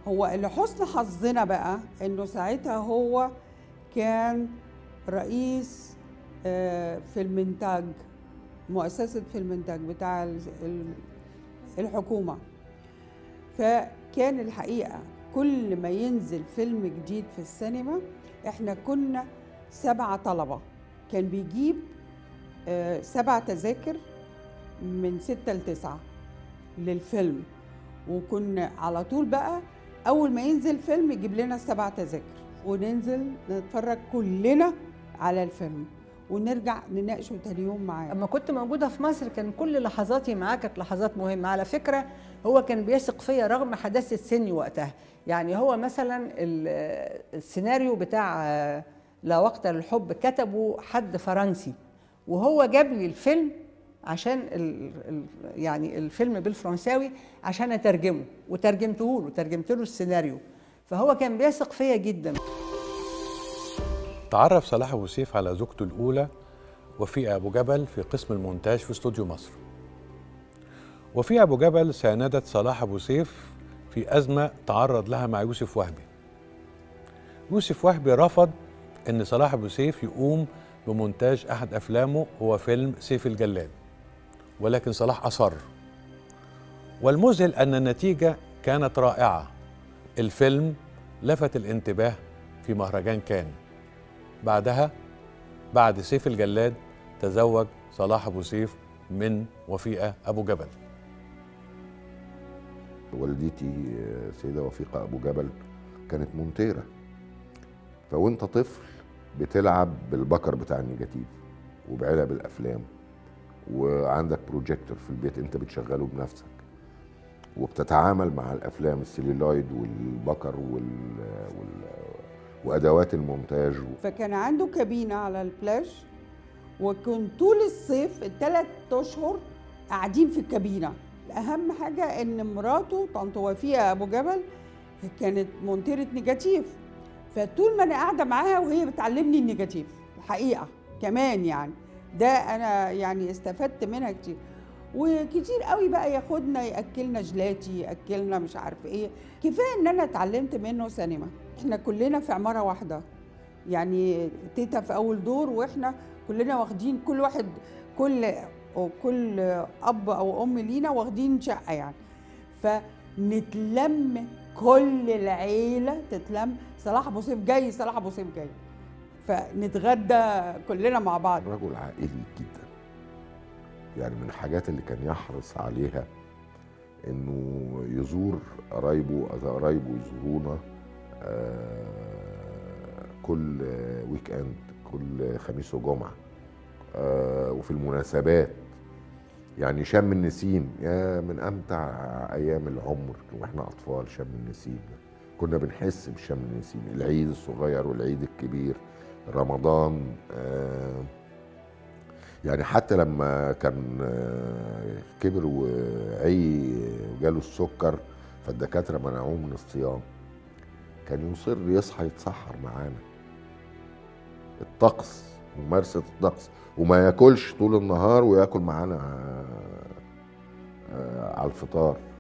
هو لحسن حظنا بقى انه ساعتها هو كان رئيس آه، في المنتاج مؤسسة في المنتاج بتاع ال- ال- الحكومة فكان الحقيقة كل ما ينزل فيلم جديد في السينما احنا كنا سبعة طلبة كان بيجيب آه، سبع تذاكر من ستة لتسعة للفيلم وكنا على طول بقى أول ما ينزل فيلم يجيب لنا السبع تذاكر وننزل نتفرج كلنا على الفيلم ونرجع نناقشه تاني يوم معاه اما كنت موجوده في مصر كان كل لحظاتي معاه كانت لحظات مهمه على فكره هو كان بيثق فيا رغم حداثه سني وقتها يعني هو مثلا ال- السيناريو بتاع آه، لا وقت للحب كتبه حد فرنسي وهو جاب لي الفيلم عشان ال ال يعني الفيلم بالفرنساوي عشان اترجمه وترجمته له ترجمت له السيناريو فهو كان بيثق فيا جدا تعرف صلاح أبو سيف على زوجته الأولى وفيقة أبو جبل في قسم المونتاج في استوديو مصر وفيقة أبو جبل ساندت صلاح أبو سيف في أزمة تعرض لها مع يوسف وهبي يوسف وهبي رفض أن صلاح أبو سيف يقوم بمونتاج أحد أفلامه هو فيلم سيف الجلاد ولكن صلاح أصر والمذهل أن النتيجة كانت رائعة الفيلم لفت الانتباه في مهرجان كان بعدها بعد سيف الجلاد تزوج صلاح ابو سيف من وفيقه ابو جبل والدتي سيدة وفيقة أبو جبل كانت مونتيرة فوانت طفل بتلعب بالبكر بتاع النيجاتيف وبعلب الأفلام وعندك بروجيكتور في البيت انت بتشغله بنفسك وبتتعامل مع الأفلام السيلولايد والبكر وال... وال... وأدوات المونتاج فكان عنده كابينة على البلاج وكنت طول الصيف الثلاث اشهر قاعدين في الكابينه اهم حاجه ان مراته طنط وفيقه ابو جبل كانت مونتيره نيجاتيف فطول ما انا قاعده معاها وهي بتعلمني النيجاتيف الحقيقه كمان يعني ده انا يعني استفدت منها كتير وكتير قوي بقى ياخدنا ياكلنا جلاتي ياكلنا مش عارف ايه كفايه ان انا اتعلمت منه سينما احنا كلنا في عماره واحده يعني تيتا في اول دور واحنا كلنا واخدين كل واحد كل كل اب او ام لينا واخدين شقه يعني فنتلم كل العيله تتلم صلاح ابو سيف جاي صلاح ابو سيف جاي فنتغدى كلنا مع بعض رجل عائلي جدا يعني من الحاجات اللي كان يحرص عليها انه يزور قرايبه قرايبه يزورونا آه كل ويك اند كل خميس وجمعه آه وفي المناسبات يعني شم النسيم يا من امتع ايام العمر واحنا اطفال شم النسيم ده كنا بنحس بشم النسيم العيد الصغير والعيد الكبير رمضان آه يعني حتى لما كان آه كبر وعي وجاله السكر فالدكاتره منعوه من الصيام كان يصر يصحى يتسحر معانا الطقس ممارسه الطقس وما ياكلش طول النهار وياكل معانا آه على الفطار